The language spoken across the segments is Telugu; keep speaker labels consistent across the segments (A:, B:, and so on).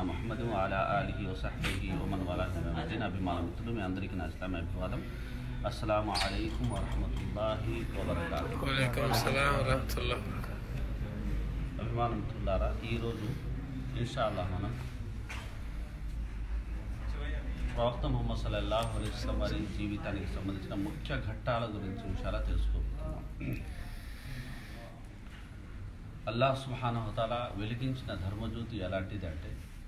A: ముహమ్మద్ అలా అలీహి వసహీ ఒమన్ వాలా మదీన అభిమాన మిత్రులు మీ అందరికీ నా ఇస్లామీ అభివాదం అస్సలం అయికం వరహమతుల్లాహి వబర్కాతు
B: వలైకుం అస్సలాం వరహమతుల్లాహ్
A: అభిమాన మిత్రులారా ఈరోజు ఇన్షాల్లా మనం ప్రవక్త ముహమ్మద్ సల్లల్లాహు అలైహి వసల్లం వారి జీవితానికి సంబంధించిన ముఖ్య ఘట్టాల గురించి ఇన్షాల్లా తెలుసుకోబోతున్నాం అల్లాహ్ సుహానహతాల వెలిగించిన ధర్మజ్యోతి ఎలాంటిది అంటే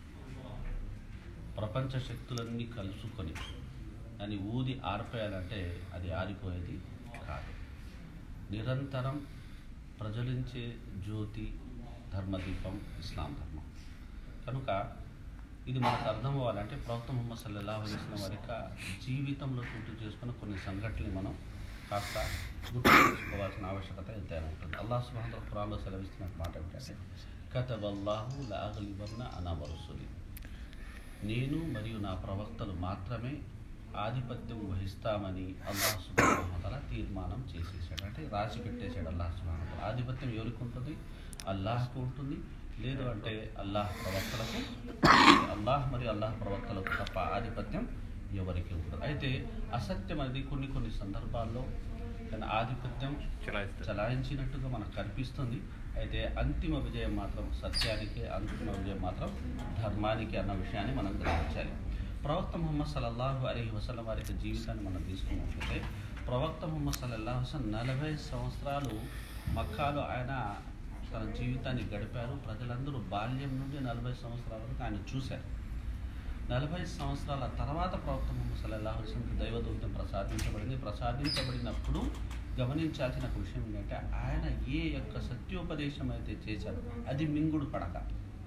A: ప్రపంచ శక్తులన్నీ కలుసుకొని దాన్ని ఊది ఆర్పేయాలంటే అది ఆరిపోయేది కాదు నిరంతరం ప్రజ్వలించే జ్యోతి ధర్మదీపం ఇస్లాం ధర్మం కనుక ఇది మనకు అర్థం అవ్వాలంటే ప్రవక్త ముహమ్మద్ సల్లల్లాహు అలైహి వసల్లం వారి యొక్క జీవితంలో చోటు చేసుకున్న కొన్ని సంఘటనలు మనం కాస్త గుర్తు చేసుకోవాల్సిన ఆవశ్యకత ఎంతైనా ఉంటుంది అల్లాహ్ సుబ్హానహు ఖురాన్లో సెలవిస్తున్న మాట ఏమిటంటే కతబల్లాహు లాగలిబన్న అనా వరుసులి నేను మరియు నా ప్రవక్తలు మాత్రమే ఆధిపత్యం వహిస్తామని అల్లాహ్ సుబాహతల తీర్మానం చేసేసాడు అంటే రాసి పెట్టేశాడు అల్లాహ్ సుబాహతల ఆధిపత్యం ఎవరికి ఉంటుంది అల్లాహ్కు ఉంటుంది లేదు అంటే అల్లాహ్ ప్రవక్తలకు అల్లాహ్ మరియు అల్లాహ్ ప్రవక్తలకు తప్ప ఆధిపత్యం ఎవరికి ఉంటుంది అయితే అసత్యం అనేది కొన్ని కొన్ని సందర్భాల్లో తన ఆధిపత్యం చలాయించినట్టుగా మనకు కనిపిస్తుంది అయితే అంతిమ విజయం మాత్రం సత్యానికి అంతిమ విజయం మాత్రం ధర్మానికి అన్న విషయాన్ని మనం గ్రహించాలి ప్రవక్త ముహమ్మద్ సల్లల్లాహు అలైహి వసల్లం వారి యొక్క జీవితాన్ని మనం తీసుకున్నట్లయితే ప్రవక్త ముహమ్మద్ సల్లల్లాహు వసల్లం నలభై సంవత్సరాలు మక్కాలో ఆయన తన జీవితాన్ని గడిపారు ప్రజలందరూ బాల్యం నుండి నలభై సంవత్సరాల వరకు ఆయన చూశారు నలభై సంవత్సరాల తర్వాత ప్రవక్త ముహమ్మద్ సల్లల్లాహు అలైహి వసల్లం దైవదూతం ప్రసాదించబడింది ప్రసాదించబడినప్పుడు గమనించాల్సిన ఒక విషయం ఏంటంటే ఆయన ఏ యొక్క సత్యోపదేశం అయితే చేశారో అది మింగుడు పడక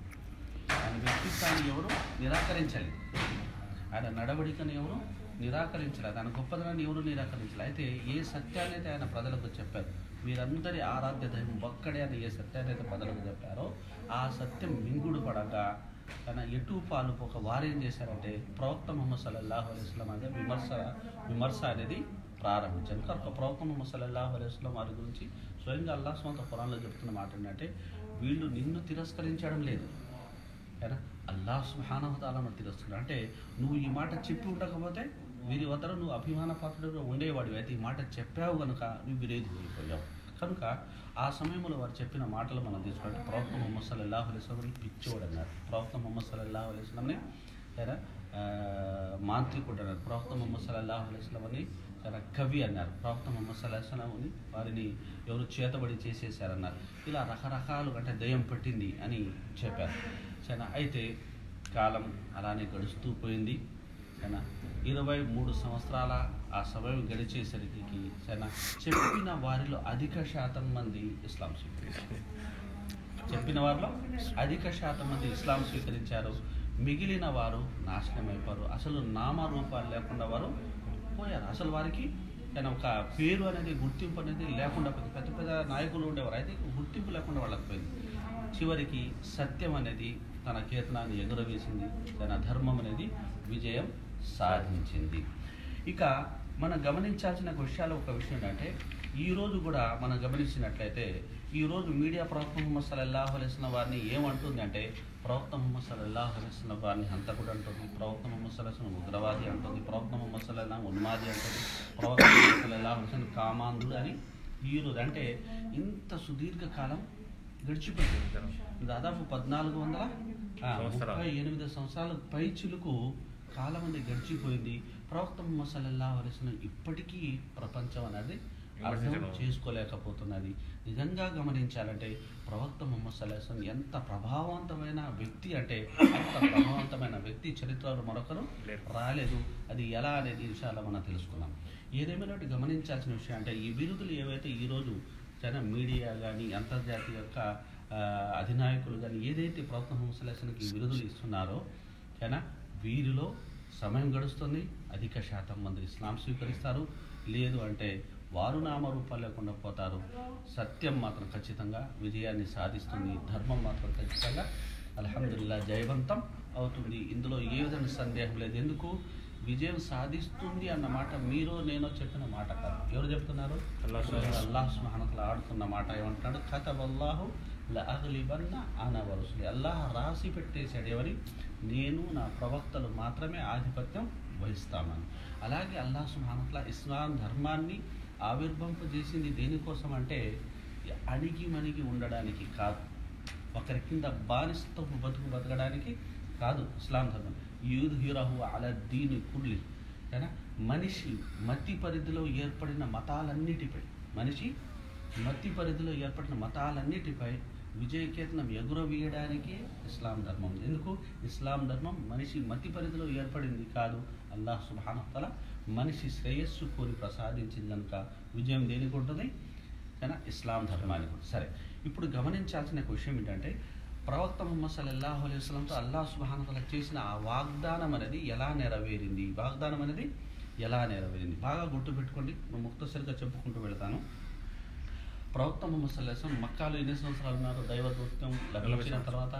A: ఆయన వ్యక్తిత్వాన్ని ఎవరు నిరాకరించాలి ఆయన నడవడికను ఎవరు నిరాకరించలేదు ఆయన గొప్పదనాన్ని ఎవరు నిరాకరించలేదు అయితే ఏ సత్యాన్ని అయితే ఆయన ప్రజలకు చెప్పారు మీరందరి ఆరాధ్య దైవం ఒక్కడే అని ఏ సత్యాన్ని అయితే ప్రజలకు చెప్పారో ఆ సత్యం మింగుడు పడగా తన ఎటు పాలు ఒక వారేం చేశారంటే ప్రవక్త ముహమ్మద్ సల్లల్లాహు అలైహి వసల్లం అనే విమర్శ విమర్శ అనేది ప్రారంభించారు కనుక ప్రవక్త ముహమ్మద్ సల్లల్లాహు అలైహి వసల్లం వారి గురించి స్వయంగా అల్లాహ్ స్వంత పురాణంలో చెప్తున్న మాట ఏంటంటే వీళ్ళు నిన్ను తిరస్కరించడం లేదు ఏనా అల్లాహ్ సుహానహతాలను తిరస్కరణ అంటే నువ్వు ఈ మాట చెప్పి ఉండకపోతే వీరి వద్ద నువ్వు అభిమాన పాత్రుడుగా ఉండేవాడివి అయితే ఈ మాట చెప్పావు కనుక నువ్వు విరేది వెళ్ళిపోయావు కనుక ఆ సమయంలో వారు చెప్పిన మాటలు మనం తీసుకుంటే ప్రవక్త ముహమ్మద్ సల్లల్లాహు అలైహి వసల్లం పిచ్చోడు అన్నారు ప్రవక్త ముహమ్మద్ సల్లల్లాహు అలైహి వసల్లంని ఏనా మాంత్రికుడు అన్నారు ప్రవక్త ముహమ్మద్ సల్లల్లాహు అలైహి వసల్లం అని చాలా కవి అన్నారు ప్రవక్త ముహమ్మద్ సల్లాహు వసల్లంని వారిని ఎవరు చేతబడి చేసేసారన్నారు ఇలా రకరకాలు అంటే దయ్యం పట్టింది అని చెప్పారు సరేనా అయితే కాలం అలానే గడుస్తూ పోయింది సరేనా ఇరవై మూడు సంవత్సరాల ఆ సమయం గడిచేసరికి సరేనా చెప్పిన వారిలో అధిక శాతం మంది ఇస్లాం స్వీకరించారు చెప్పిన వారిలో అధిక శాతం మంది ఇస్లాం స్వీకరించారు మిగిలిన వారు నాశనం అయిపోయారు అసలు నామరూపాలు లేకుండా వారు పోయారు అసలు వారికి కానీ ఒక పేరు అనేది గుర్తింపు అనేది లేకుండా పోయింది పెద్ద పెద్ద నాయకులు ఉండేవారు అయితే గుర్తింపు లేకుండా వాళ్ళకి పోయింది చివరికి సత్యం అనేది తన కీర్తనాన్ని ఎగురవేసింది తన ధర్మం అనేది విజయం సాధించింది ఇక మనం గమనించాల్సిన విషయాలు ఒక విషయం ఏంటంటే ఈ రోజు కూడా మనం గమనించినట్లయితే ఈ రోజు మీడియా ప్రవక్త ముహమ్మద్ సల్లల్లాహు అలైస్ల వారిని ఏమంటుంది అంటే ప్రవక్త ముహమ్మద్ సల్లల్లాహు అలైస్ల వారిని హంతకుడు అంటుంది ప్రవక్త ముహమ్మద్ సల్లాహం ఉగ్రవాది అంటుంది ప్రవక్త ముహమ్మద్ సల్లాహం ఉన్మాది అంటుంది ప్రవక్త ముహమ్మద్ సల్లల్లాహు అలైస్లం కామాంధుడు అని ఈ రోజు అంటే ఇంత సుదీర్ఘకాలం గడిచిపోయింది దాదాపు పద్నాలుగు వందల ఆ, ముప్పై ఎనిమిది సంవత్సరాల పై చిలుకు కాలం అనేది గడిచిపోయింది ప్రవక్త ముహమ్మద్ సల్లల్లాహు అలైహి వసల్లం ఇప్పటికీ ప్రపంచం అనేది అర్థం చేసుకోలేకపోతున్నది నిజంగా గమనించాలంటే ప్రవక్త ముహమ్మద్ సల్లాహు అలైహి వసల్లం ఎంత ప్రభావవంతమైన వ్యక్తి అంటే అంత ప్రభావవంతమైన వ్యక్తి చరిత్రలో మరొకరు రాలేదు అది ఎలా అనేది విషయాలు మనం తెలుసుకున్నాం ఏదేమైనా గమనించాల్సిన విషయం అంటే ఈ బిరుదులు ఏవైతే ఈరోజు చాలా మీడియా కానీ అంతర్జాతీయ యొక్క ఆ, అధినాయకులు కానీ ఏదైతే ప్రవక్త ముహమ్మద్ సల్లాహు అలైహి వసల్లంకి ఈ బిరుదులు ఇస్తున్నారో ఓకేనా వీరిలో సమయం గడుస్తుంది అధిక శాతం మంది ఇస్లాం స్వీకరిస్తారు లేదు అంటే వారు నామరూపాలు లేకుండా పోతారు సత్యం మాత్రం ఖచ్చితంగా విజయాన్ని సాధిస్తుంది ధర్మం మాత్రం ఖచ్చితంగా అల్హమ్దుల్లా జయవంతం అవుతుంది ఇందులో ఏ విధమైన సందేహం లేదు ఎందుకు విజయం సాధిస్తుంది అన్న మాట మీరు నేను చెప్పిన మాట కాదు ఎవరు చెప్తున్నారు అల్లాహ్ సుహానతలు ఆడుతున్న మాట ఏమంటున్నాడు కథ అల్లాహు లఅగ్లిబన్న అన వరుసలి అల్లాహ్ రాసి పెట్టేశాడు ఎవరి నేను నా ప్రవక్తలు మాత్రమే ఆధిపత్యం వహిస్తామని అలాగే అల్లా సుహానట్ల ఇస్లాం ధర్మాన్ని ఆవిర్భంపజేసింది దేనికోసం అంటే అణిగి మణిగి ఉండడానికి కాదు ఒకరి కింద బానిసతో బతుకు బతకడానికి కాదు ఇస్లాం ధర్మం యూద్ హీరహు అల దీని కుర్లి కదా మనిషి మతి పరిధిలో ఏర్పడిన మతాలన్నిటిపై మనిషి మతి పరిధిలో ఏర్పడిన మతాలన్నిటిపై విజయకేతనం ఎగురవేయడానికి ఇస్లాం ధర్మం ఎందుకు ఇస్లాం ధర్మం మనిషి మతి పరిధిలో ఏర్పడింది కాదు అల్లాహ్ సుబానతల మనిషి శ్రేయస్సు కోరి ప్రసాదించింది కనుక విజయం దేనికి ఉంటుంది కానీ ఇస్లాం ధర్మానికి ఉంటుంది. సరే ఇప్పుడు గమనించాల్సిన ఒక విషయం ఏంటంటే ప్రవక్త ముహమ్మద్ సల్లల్లాహు అలైహి వసల్లంతో అల్లాహ్ సుబానతల చేసిన ఆ వాగ్దానం అనేది ఎలా నెరవేరింది ఈ వాగ్దానం అనేది ఎలా నెరవేరింది బాగా గుర్తుపెట్టుకోండి నేను ముక్తసరిగా చెప్పుకుంటూ వెళ్తాను ప్రవక్త ముహమ్మద్ సల్లాహం మక్కాలో ఎన్ని సంవత్సరాలు ఉన్నారు దైవదూత్యం లభించిన తర్వాత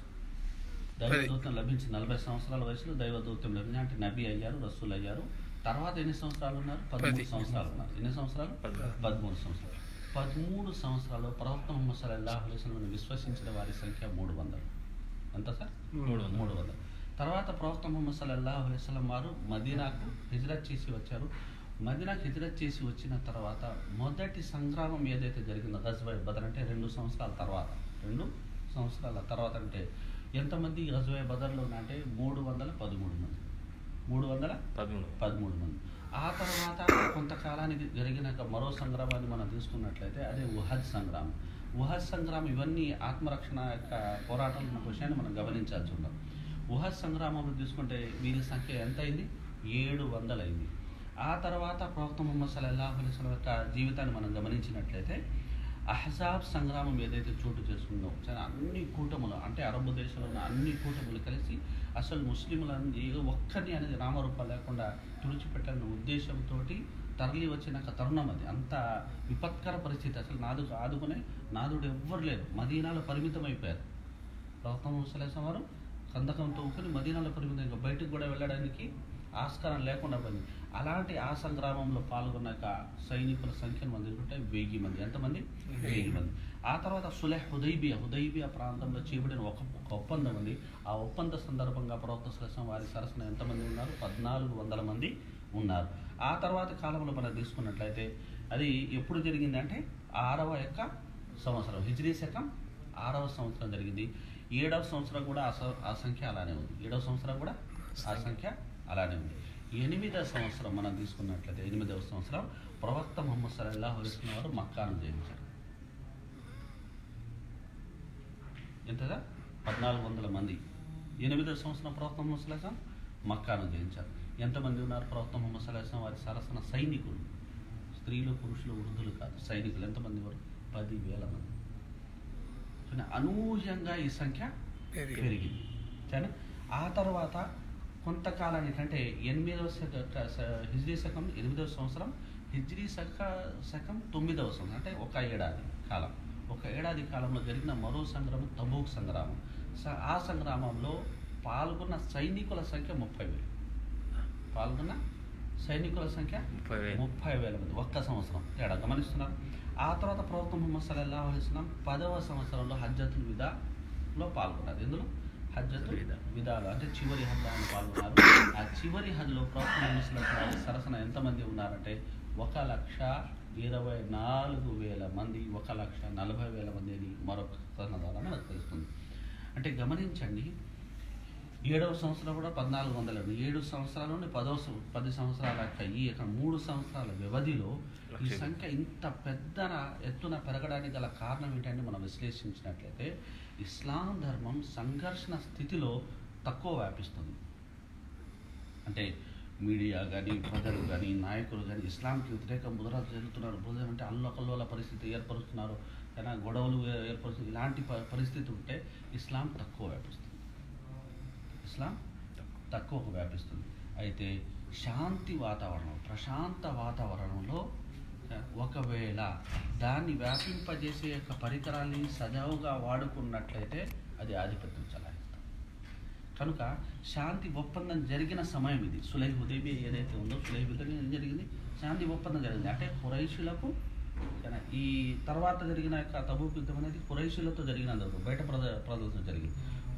A: దైవదూతం లభించి నలభై సంవత్సరాల వయసులో దైవదూత్యం లభించి అంటే నబీ అయ్యారు రసూల్ అయ్యారు తర్వాత ఎన్ని సంవత్సరాలు ఉన్నారు పదమూడు
B: పది.
A: సంవత్సరాలు ఉన్నారు ఎన్ని సంవత్సరాలు
B: పదమూడు.
A: పదమూడు సంవత్సరాలు పదమూడు సంవత్సరాలు ప్రవక్త ముహమ్మద్ సల్లాహు అలైస్లం విశ్వసించిన వారి సంఖ్య మూడు వందలు ఎంత సార్
B: మూడు వందలు.
A: మూడు వందలు తర్వాత ప్రవక్త ముహమ్మద్ సల్లాహు అలైస్లం వారు మదీనాకు హిజ్రత్ చేసి వచ్చారు మదీనాకు హిజ్రత్ చేసి వచ్చిన తర్వాత మొదటి సంగ్రామం ఏదైతే జరిగిందో గజ్వై బదర్ అంటే రెండు సంవత్సరాల తర్వాత రెండు సంవత్సరాల తర్వాత అంటే ఎంతమంది గజ్వై బదర్లో అంటే మూడు వందల పదమూడు మంది మూడు వందల
B: పదమూడు
A: పదమూడు మంది ఆ తర్వాత కొంతకాలానికి జరిగిన ఒక మరో సంగ్రామాన్ని మనం తీసుకున్నట్లయితే అదే ఉహద్ సంగ్రామం ఉహద్ సంగ్రామం ఇవన్నీ ఆత్మరక్షణ యొక్క పోరాటాలు ఉన్న విషయాన్ని మనం గమనించాల్సి ఉన్నాం ఉహద్ సంగ్రామంలో తీసుకుంటే వీరి సంఖ్య ఎంత అయింది ఏడు వందలు అయింది ఆ తర్వాత ప్రవక్త ముహమ్మద్ సల్లల్లాహు అలైహి వసల్లం యొక్క జీవితాన్ని మనం గమనించినట్లయితే అహజాబ్ సంగ్రామం ఏదైతే చోటు చేసుకుందో చాలా అన్ని కూటములు అంటే అరబ్ దేశంలో ఉన్న అన్ని కూటములు కలిసి అసలు ముస్లింలను ఏ ఒక్కరిని అనేది నామరూపాలు లేకుండా తుడిచిపెట్టాలనే ఉద్దేశంతో తరలి వచ్చిన ఒక తరుణం అది అంత విపత్కర పరిస్థితి అసలు నాదు ఆదుకునే నాదుడు ఎవ్వరు లేరు మదీనాలో పరిమితం అయిపోయారు ప్రవక్త ముసలేసం వారు కందకం తవ్వుకొని మదీనాలో పరిమితం ఇంకా బయటకు కూడా వెళ్ళడానికి ఆస్కారం లేకుండా పోయింది అలాంటి ఆ సంగ్రామంలో పాల్గొన్నాక సైనికుల సంఖ్యను మనం తీసుకుంటే వెయ్యి మంది ఎంతమంది వెయ్యి మంది ఆ తర్వాత సులెహ్ హుదైబియా హుదైబియా ప్రాంతంలో చేయబడిన ఒక ఒక ఒప్పందం ఉంది ఆ ఒప్పంద సందర్భంగా ప్రవక్త సులసం వారి సరసన ఎంతమంది ఉన్నారు పద్నాలుగు వందల మంది ఉన్నారు ఆ తర్వాత కాలంలో మనం తీసుకున్నట్లయితే అది ఎప్పుడు జరిగింది అంటే ఆరవ యొక్క సంవత్సరం హిజ్రీ శకం ఆరవ సంవత్సరం జరిగింది ఏడవ సంవత్సరం కూడా ఆ స- ఆ సంఖ్య అలానే ఉంది ఏడవ సంవత్సరం కూడా ఆ సంఖ్య అలానే ఉంది ఎనిమిదవ సంవత్సరం మనం తీసుకున్నట్లయితే ఎనిమిదవ సంవత్సరం ప్రవక్త ముహమ్మద్ సల్లల్లాహు అలైహి వసల్లం వారు మక్కాను జయించారు ఎంతగా పద్నాలుగు వందల మంది ఎనిమిదవ సంవత్సరం ప్రవక్త ముహమ్మద్ సల్లాహం మక్కాను జయించారు ఎంతమంది ఉన్నారు ప్రవక్త ముహమ్మద్ సల్లాహం వారి సరసన సైనికులు స్త్రీలు పురుషులు వృద్ధులు కాదు సైనికులు ఎంతమంది వారు పదివేల మంది చూడండి, అనూహ్యంగా ఈ సంఖ్య
B: పెరిగింది.
A: పెరిగింది సరేనా ఆ తర్వాత కొంతకాలానికి అంటే ఎనిమిదవ శక స- హిజ్రీ శకం ఎనిమిదవ సంవత్సరం హిజ్రీ శక శకం తొమ్మిదవ సంవత్సరం అంటే ఒక ఏడాది కాలం ఒక ఏడాది కాలంలో జరిగిన మరో సంగ్రామం తబూక్ సంగ్రామం స- ఆ సంగ్రామంలో పాల్గొన్న సైనికుల సంఖ్య ముప్పై వేలు పాల్గొన్న సైనికుల సంఖ్య
B: ముప్పై వేలు.
A: ముప్పై వేల మంది ఒక్క సంవత్సరం తేడా గమనిస్తున్నారు ఆ తర్వాత ప్రవక్త ముహమ్మద్ సల్లల్లాహు అలైహి వసల్లం పదవ సంవత్సరంలో హజ్జతుల్ విదాలో పాల్గొన్నారు ఎందులో హజ్జతుల్
B: విదా.
A: విదాలు అంటే చివరి హజ్ అని పాల్గొన్నారు ఆ చివరి హజ్లో ప్రవక్త ముహమ్మద్ సల్లల్లాహు అలైహి వసల్లం సరసన ఎంతమంది ఉన్నారంటే ఒక లక్ష ఇరవై నాలుగు వేల మంది ఒక లక్ష నలభై వేల మంది అని మరొక కథనం ద్వారా మనకు తెలుస్తుంది అంటే గమనించండి ఏడవ సంవత్సరం కూడా పద్నాలుగు వందల ఏడు సంవత్సరాల నుండి పదవ సం- పది సంవత్సరాల యొక్క ఈ యొక్క మూడు సంవత్సరాల వ్యవధిలో ఈ
B: లక్ష.
A: సంఖ్య ఇంత పెద్ద ఎత్తున పెరగడానికి గల కారణం ఏంటంటే మనం విశ్లేషించినట్లయితే ఇస్లాం ధర్మం సంఘర్షణ స్థితిలో తక్కువ వ్యాపిస్తుంది అంటే మీడియా కానీ ప్రజలు కానీ నాయకులు కానీ ఇస్లాంకి వ్యతిరేక ముద్రలు జరుగుతున్నారు బుధం అంటే అల్లకల్లోల పరిస్థితి ఏర్పరుస్తున్నారు కానీ గొడవలు ఏ- ఏర్పరుస్తుంది ఇలాంటి ప- పరిస్థితి ఉంటే ఇస్లాం తక్కువ వ్యాపిస్తుంది ఇస్లాం తక్కువకు వ్యాపిస్తుంది అయితే శాంతి వాతావరణం ప్రశాంత వాతావరణంలో ఆ, ఒకవేళ దాన్ని వ్యాపింపజేసే యొక్క పరికరాన్ని సజావుగా వాడుకున్నట్లయితే అది ఆధిపత్యం చలాయిస్తాం కనుక శాంతి ఒప్పందం జరిగిన సమయం ఇది సులై హుదైబియా ఏదైతే ఉందో సులై హుదైబియా ఏం జరిగింది శాంతి ఒప్పందం జరిగింది అంటే ఖురైషులకు కానీ ఈ తర్వాత జరిగిన యొక్క తబూక్ యుద్ధం అనేది ఖురైషులతో జరిగినందుకు బయట ప్రజ ప్రజలతో జరిగింది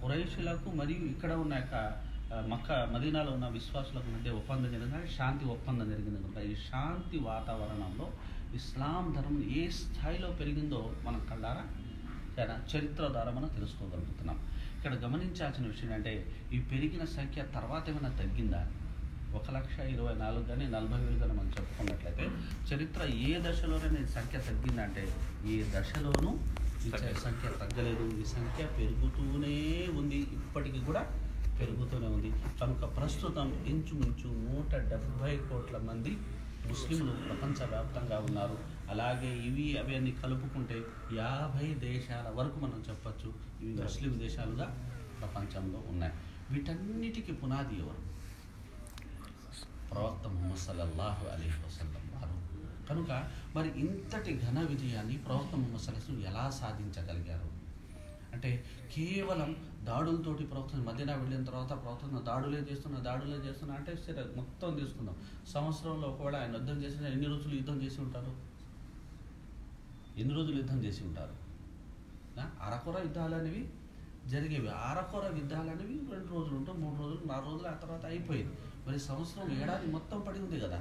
A: కురైషులకు మరియు ఇక్కడ ఉన్న యొక్క ఆ, మక్క మదీనాలో ఉన్న విశ్వాసులకు మధ్య ఒప్పందం జరిగింది అంటే శాంతి ఒప్పందం జరిగింది కనుక ఈ శాంతి వాతావరణంలో ఇస్లాం ధర్మం ఏ స్థాయిలో పెరిగిందో మనం కళ్ళారా చాలా చరిత్ర ద్వారా మనం తెలుసుకోగలుగుతున్నాం ఇక్కడ గమనించాల్సిన విషయం అంటే ఈ పెరిగిన సంఖ్య తర్వాత ఏమైనా తగ్గిందా ఒక లక్ష ఇరవై నాలుగు కానీ నలభై వేలు కానీ మనం చెప్పుకున్నట్లయితే చరిత్ర ఏ దశలోనే ఈ సంఖ్య తగ్గిందంటే ఏ దశలోనూ ఈ చ- సంఖ్య తగ్గలేదు ఈ సంఖ్య పెరుగుతూనే ఉంది ఇప్పటికీ కూడా పెరుగుతూనే ఉంది కనుక ప్రస్తుతం ఇంచుమించు నూట డెబ్భై కోట్ల మంది ముస్లింలు ప్రపంచవ్యాప్తంగా ఉన్నారు అలాగే ఇవి అవి అన్ని కలుపుకుంటే యాభై దేశాల వరకు మనం చెప్పొచ్చు ఇవి ముస్లిం దేశాలుగా ప్రపంచంలో ఉన్నాయి వీటన్నిటికీ పునాది ఎవరు ప్రవక్త ముహమ్మద్ సల్లల్లాహు అలీహి వసల్లం వారు కనుక మరి ఇంతటి ఘన విజయాన్ని ప్రవక్త ముహమ్మద్ సల్లం ఎలా సాధించగలిగారు అంటే కేవలం దాడులతోటి ప్రవక్త మధ్యన వెళ్ళిన తర్వాత ప్రవక్త దాడులే చేస్తున్నా దాడులే చేస్తున్నా అంటే సరే మొత్తం తీసుకుందాం సంవత్సరంలో ఒకవేళ ఆయన యుద్ధం చేసిన ఎన్ని రోజులు యుద్ధం చేసి ఉంటారు ఎన్ని రోజులు యుద్ధం చేసి ఉంటారు నా? అరకొర యుద్ధాలు అనేవి జరిగేవి అరకొర యుద్ధాలు అనేవి రెండు రోజులు ఉంటాం మూడు రోజులు నాలుగు రోజులు ఆ తర్వాత అయిపోయింది మరి సంవత్సరం ఏడాది మొత్తం పడి ఉంది కదా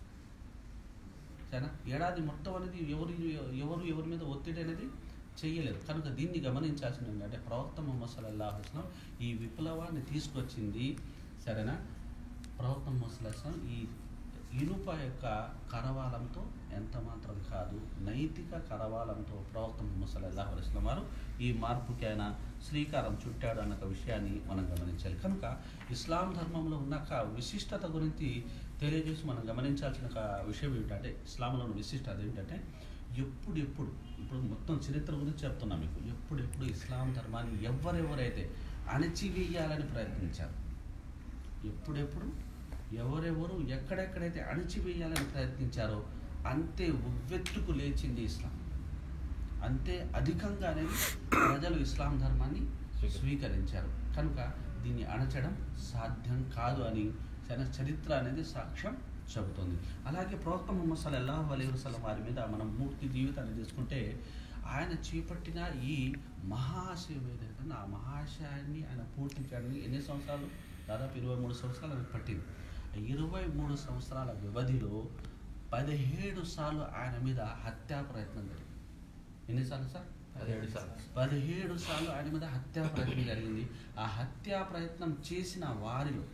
A: సరేనా ఏడాది మొత్తం అనేది ఎవరు ఎవరు ఎవరి మీద ఒత్తిడి అనేది చేయలేదు కనుక దీన్ని గమనించాల్సింది ఏంటంటే ప్రవక్త ముహమ్మద్ సల్లల్లాహు అలైహి వసల్లం ఈ విప్లవాన్ని తీసుకొచ్చింది సరేనా ప్రవక్త ముహమ్మద్ సల్లల్లాహు అలైహి వసల్లం ఈ ఇనుప యొక్క కరవాలంతో ఎంత మాత్రం కాదు నైతిక కరవాలంతో ప్రవక్త ముహమ్మద్ సల్లల్లాహు అలైహి వసల్లం వారు ఈ మార్పుకైనా శ్రీకారం చుట్టాడు అన్న ఒక విషయాన్ని మనం గమనించాలి కనుక ఇస్లాం ధర్మంలో ఉన్న ఒక విశిష్టత గురించి తెలియజేసి మనం గమనించాల్సిన ఒక విషయం ఏమిటంటే ఇస్లాంలో ఉన్న విశిష్టత ఏంటంటే ఎప్పుడెప్పుడు ఇప్పుడు మొత్తం చరిత్ర గురించి చెప్తున్నా మీకు ఎప్పుడెప్పుడు ఇస్లాం ధర్మాన్ని ఎవరెవరైతే అణచివేయాలని ప్రయత్నించారు ఎప్పుడెప్పుడు ఎవరెవరు ఎక్కడెక్కడైతే అణచివేయాలని ప్రయత్నించారో అంతే ఉవ్వెత్తుకు లేచింది ఇస్లాం అంతే అధికంగా అనేది ప్రజలు ఇస్లాం ధర్మాన్ని స్వీకరించారు కనుక దీన్ని అణచడం సాధ్యం కాదు అని తన చరిత్ర అనేది సాక్ష్యం చెబుతుంది అలాగే ప్రవక్త ముహమ్మద్ సల్లల్లాహు అలైహి వసల్లం వారి మీద మనం మూర్తి జీవితాన్ని తీసుకుంటే ఆయన చేపట్టిన ఈ మహాశయం ఏదైతే ఆ మహాశయాన్ని ఆయన పూర్తి చేయడానికి ఎన్ని సంవత్సరాలు దాదాపు ఇరవై మూడు సంవత్సరాలు ఆయనకు పట్టింది ఆ ఇరవై మూడు సంవత్సరాల వ్యవధిలో పదిహేడు సార్లు ఆయన మీద హత్యా ప్రయత్నం జరిగింది ఎన్నిసార్లు సార్
B: పదిహేడు సార్లు.
A: పదిహేడు సార్లు ఆయన మీద హత్యా ప్రయత్నం జరిగింది ఆ హత్యా ప్రయత్నం చేసిన వారిలో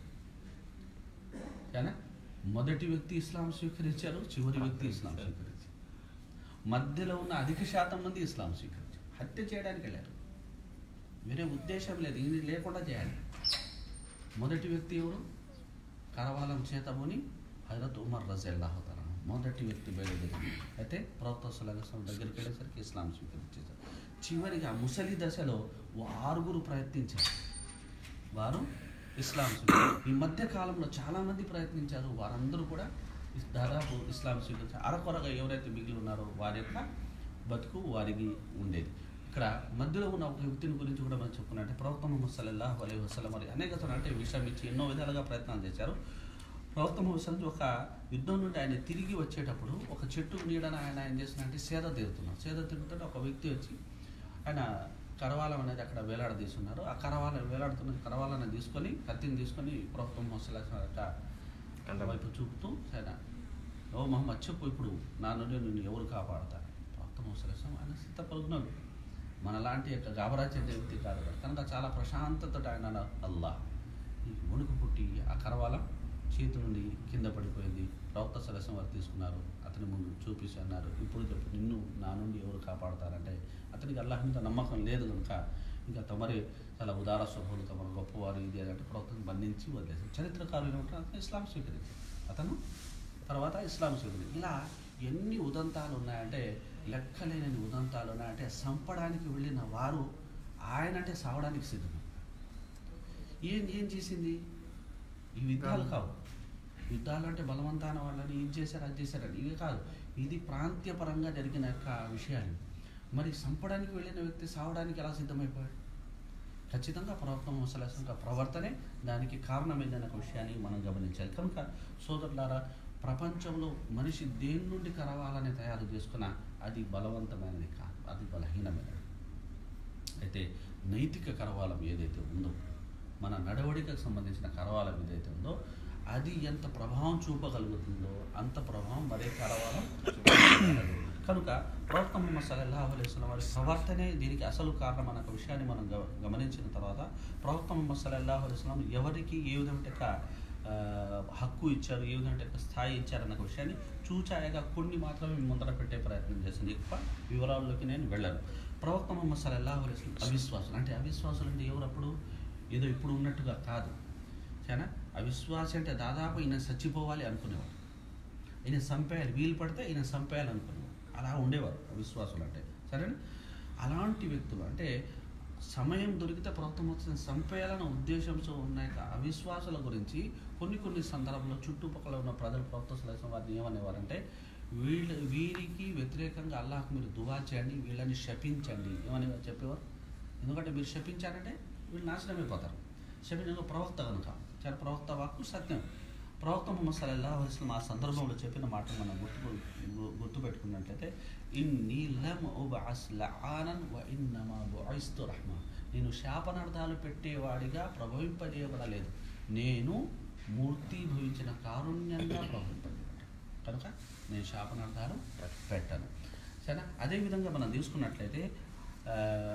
A: కానీ మొదటి వ్యక్తి ఇస్లాం స్వీకరించారు చివరి వ్యక్తి ఇస్లాం స్వీకరించారు మధ్యలో ఉన్న అధిక శాతం మంది ఇస్లాం స్వీకరించారు హత్య చేయడానికి వెళ్ళారు వేరే ఉద్దేశం లేదు ఇది లేకుండా చేయాలి మొదటి వ్యక్తి ఎవరు కరవాలం చేతబోని హజరత్ ఉమర్ రజల్లాహు తఆలా మొదటి వ్యక్తి బయలుదేరి అయితే ప్రవక్త సులగస్లం దగ్గరికి వెళ్ళేసరికి ఇస్లాం స్వీకరించేశారు చివరిగా ముసలి దశలో ఓ ఆరుగురు ప్రయత్నించారు వారు ఇస్లాం స్వీకరించారు ఈ మధ్య కాలంలో చాలామంది ప్రయత్నించారు వారందరూ కూడా ఇస్- దాదాపు ఇస్లాం స్వీకరించారు అరకొరగా ఎవరైతే మిగిలి ఉన్నారో వారి యొక్క బతుకు వారికి ఉండేది ఇక్కడ మధ్యలో ఉన్న ఒక వ్యక్తిని గురించి కూడా మనం చెప్పుకున్నట్టే ప్రవక్త ముహమ్మద్ సల్లల్లాహు అలైహి వసల్లం మరి అనేక సార్లు అంటే విషయం ఇచ్చి ఎన్నో విధాలుగా ప్రయత్నాలు చేశారు ప్రవక్త ముహమ్మద్ సల్లం ఒక యుద్ధం నుండి ఆయన తిరిగి వచ్చేటప్పుడు ఒక చెట్టు నీడన ఆయన ఆయన చేసినట్టే సేద తీరుతున్నారు సేద తీరుతుంటే ఒక వ్యక్తి వచ్చి ఆయన కరవాలం అనేది అక్కడ వేలాడదీస్తున్నారు ఆ కరవాల వేలాడుతున్న కరవాలను తీసుకొని కత్తిని తీసుకొని ప్రవక్త ముహమ్మద్ సల్లాహు అలైహి వసల్లం కండ వైపు చూపుతూ సరే ఓ మహమ్మద్ చెప్పు ఇప్పుడు నా నుండి నిన్ను ఎవరు కాపాడతారు ప్రవక్త ముసలిసం ఆయన సిద్ధపలుకున్నాడు మనలాంటి యొక్క గాబరా చెందే వ్యక్తి కాదు కదా. కనుక చాలా ప్రశాంతత ఆయన అన్నారు, అల్లా ఈ వణుకు పుట్టి ఆ కరవాలం చేతి నుండి కింద పడిపోయింది ప్రవక్త సరస్యం వారు తీసుకున్నారు అతని ముందు చూపిస్తూ అన్నారు ఇప్పుడు చెప్పు నిన్ను నా నుండి ఎవరు కాపాడతారంటే అతనికి అల్లాహ్ మీద నమ్మకం లేదు కనుక ఇంకా తమరి చాలా ఉదార స్వభావులు తమరు గొప్పవారు ఇది అని అంటే ప్రవక్తను బంధించి వదిలేశారు చరిత్రకారులు ఏమంటారు అతను ఇస్లాం స్వీకరించారు అతను తర్వాత ఇస్లాం స్వీకరించారు ఇలా ఎన్ని ఉదంతాలు ఉన్నాయంటే లెక్కలేని ఉదంతాలు ఉన్నాయంటే సంపడానికి వెళ్ళిన వారు ఆయన అంటే సావడానికి సిద్ధం ఏం ఏం చేసింది ఈ యుద్ధాలు కావు యుద్ధాలు అంటే బలవంతాన వాళ్ళని ఇది చేశారు అది చేశారని ఇవి కాదు ఇది ప్రాంతీయపరంగా జరిగిన యొక్క విషయాలు మరి చంపడానికి వెళ్ళిన వ్యక్తి సావడానికి ఎలా సిద్ధమైపోయాడు ఖచ్చితంగా ప్రవక్త ముసలాసం యొక్క ప్రవర్తనే దానికి కారణమైందనే ఒక విషయాన్ని మనం గమనించాలి కనుక సోదరులారా ప్రపంచంలో మనిషి దేని నుండి కరవాలని తయారు చేసుకున్న అది బలవంతమైనది కాదు అది బలహీనమైనది అయితే నైతిక కరవాలం ఏదైతే ఉందో మన నడవడికకు సంబంధించిన కరవాలం ఏదైతే ఉందో అది ఎంత ప్రభావం చూపగలుగుతుందో అంత ప్రభావం మరే కరవాలం చూపగలదు. కనుక ప్రవక్త ముహమ్మద్ సల్లల్లాహు అలైహి వసల్లం వారి ప్రవర్తనే దీనికి అసలు కారణం అన్న ఒక విషయాన్ని మనం గ- గమనించిన తర్వాత ప్రవక్త ముహమ్మద్ సల్లల్లాహు అలైహి వసల్లం ఎవరికి ఏ విధమైన ఒక, ఆ, హక్కు ఇచ్చారు ఏ విధమైన ఒక స్థాయి ఇచ్చారు అన్న ఒక విషయాన్ని చూచాయగా కొన్ని మాత్రమే ముందర పెట్టే ప్రయత్నం చేసింది ఎక్కువ వివరాల్లోకి నేను వెళ్ళను ప్రవక్త ముహమ్మద్ సల్లల్లాహు అలైహి వసల్లం అవిశ్వాసులు అంటే అవిశ్వాసులు అంటే ఎవరు అప్పుడు ఏదో ఇప్పుడు ఉన్నట్టుగా కాదు సరేనా అవిశ్వాసి అంటే దాదాపు ఈయన చచ్చిపోవాలి అనుకునేవాడు ఈయన చంపేయాలి వీలు పడితే ఈయన చంపేయాలి అనుకునేవాడు అలా ఉండేవారు అవిశ్వాసులు అంటే సరేనా అలాంటి వ్యక్తులు అంటే సమయం దొరికితే ప్రవక్త మొత్తం చంపేయాలన్న ఉద్దేశంతో ఉన్న యొక్క అవిశ్వాసుల గురించి కొన్ని కొన్ని సందర్భంలో చుట్టుపక్కల ఉన్న ప్రజలు ప్రవక్త సలహా వారిని ఏమనేవారంటే వీళ్ళ వీరికి వ్యతిరేకంగా అల్లాహ్ మీరు దువా చేయండి వీళ్ళని శపించండి ఏమని చెప్పేవారు ఎందుకంటే మీరు శపించారంటే వీళ్ళు నాశనం అయిపోతారు శపించక ప్రవక్త కనుక చాలా ప్రవక్త వాక్కు సత్యం ప్రవక్త ముహమ్మద్ సల్లల్లాహు అలైహి వసల్లం ఆ సందర్భంలో చెప్పిన మాట మనం గుర్తు గు- గుర్తుపెట్టుకున్నట్లయితే ఇన్ని లం ఉబఅస్ లఆనన్ వ ఇన్నమా బుఇస్తు రహ్మా నేను శాపనార్థాలు పెట్టేవాడిగా ప్రభవింపజేయబడలేదు నేను మూర్తీభవించిన కారుణ్యంగా ప్రభవింపజేయబడ్డాను కనుక నేను శాపనార్థాలు పెట్టను సరేనా అదేవిధంగా మనం తీసుకున్నట్లయితే ఆ,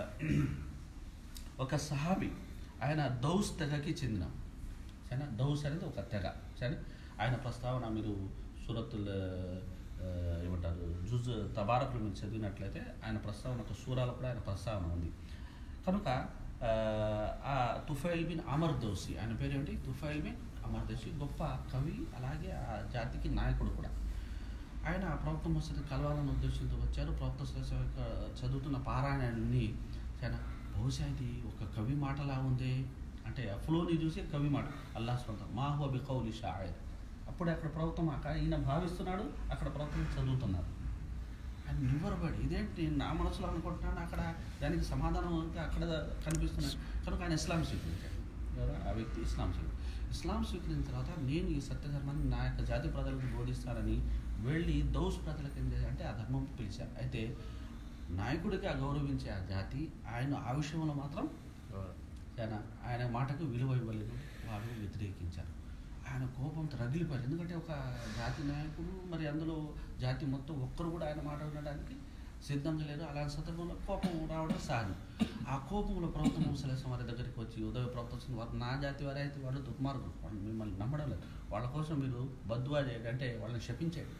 A: ఒక సహాబి ఆయన దౌస్ తెగకి చెందిన సరేనా దౌస్ అనేది ఒక తెగ సరే ఆయన ప్రస్తావన మీరు సూరత్తుల్ ఆ, ఏమంటారు జుజ్ తబారకులు మీరు చదివినట్లయితే ఆయన ప్రస్తావన ఒక సూరాలో కూడా ఆయన ప్రస్తావన ఉంది కనుక ఆ, ఆ తుఫైల్ బిన్ అమర్ దోసి ఆయన పేరు ఏంటి తుఫైల్ బిన్ అమర్ దోసి గొప్ప కవి అలాగే ఆ జాతికి నాయకుడు కూడా ఆయన ప్రవక్త మసీదు కలవాలని ఉద్దేశంతో వచ్చారు ప్రవక్త సలహా యొక్క చదువుతున్న పారాయణాన్ని చాలా బహుశా ఇది ఒక కవి మాటలా ఉంది అంటే ఆ ఫ్లోని చూసి కవి మాట అల్లాహ్ స్వంతం మాహు అబి కౌలి షాయర్ అప్పుడు అక్కడ ప్రవక్తం అక్కడ ఈయన భావిస్తున్నాడు అక్కడ ప్రవక్తం చదువుతున్నారు ఆయన నివ్వరబడి ఇదేంటి నేను నా మనసులో అనుకుంటున్నాను అక్కడ దానికి సమాధానం అంతా అక్కడ కనిపిస్తున్నాయి కనుక ఆయన ఇస్లాం స్వీకరించాడు ఎవరు? ఆ వ్యక్తి ఇస్లాం స్వీకరించాడు ఇస్లాం స్వీకరించిన తర్వాత నేను ఈ సత్యధర్మాన్ని నా యొక్క జాతి ప్రజలకు బోధిస్తానని వెళ్ళి దౌస్ ప్రజలకు ఏం చేశారు అంటే ఆ ధర్మం పిలిచారు అయితే నాయకుడిగా గౌరవించే ఆ జాతి ఆయన ఆ విషయంలో మాత్రం ఆయన ఆయన మాటకు విలువ ఇవ్వలేదు వారు వ్యతిరేకించారు ఆయన కోపంతో రగిలిపోయారు ఎందుకంటే ఒక జాతి నాయకుడు మరి అందులో జాతి మొత్తం ఒక్కరు కూడా ఆయన మాట వినడానికి సిద్ధంగా లేరు అలాంటి సందర్భంలో కోపం రావడం సహజం ఆ కోపంలో ప్రవక్త ముసలేసం వారి దగ్గరికి వచ్చి ఉదయ ప్రవక్త వచ్చిన వారు నా జాతి వారే అయితే వాళ్ళు దుర్మార్గులు వాళ్ళు మిమ్మల్ని నమ్మడం లేదు వాళ్ళ కోసం మీరు బద్వా చేయండి అంటే వాళ్ళని శపించేయండి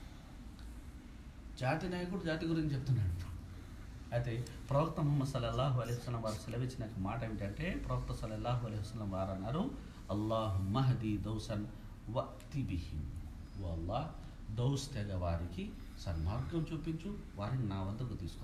A: జాతి నాయకుడు జాతి గురించి చెప్తున్నాడు అయితే ప్రవక్త ముహమ్మద్ సల్లల్లాహు అలైహి వసల్లం వారు సెలవిచ్చిన ఒక మాట ఏమిటంటే ప్రవక్త సల్లల్లాహు అలైహి వసల్లం వారు అన్నారు అల్లాహ్ మహదీ దౌసన్ వక్తి బిహిం ఓ అల్లాహ్ దౌస్ తెగ వారికి సన్మార్గం చూపించు వారిని నా వద్దకు తీసుకో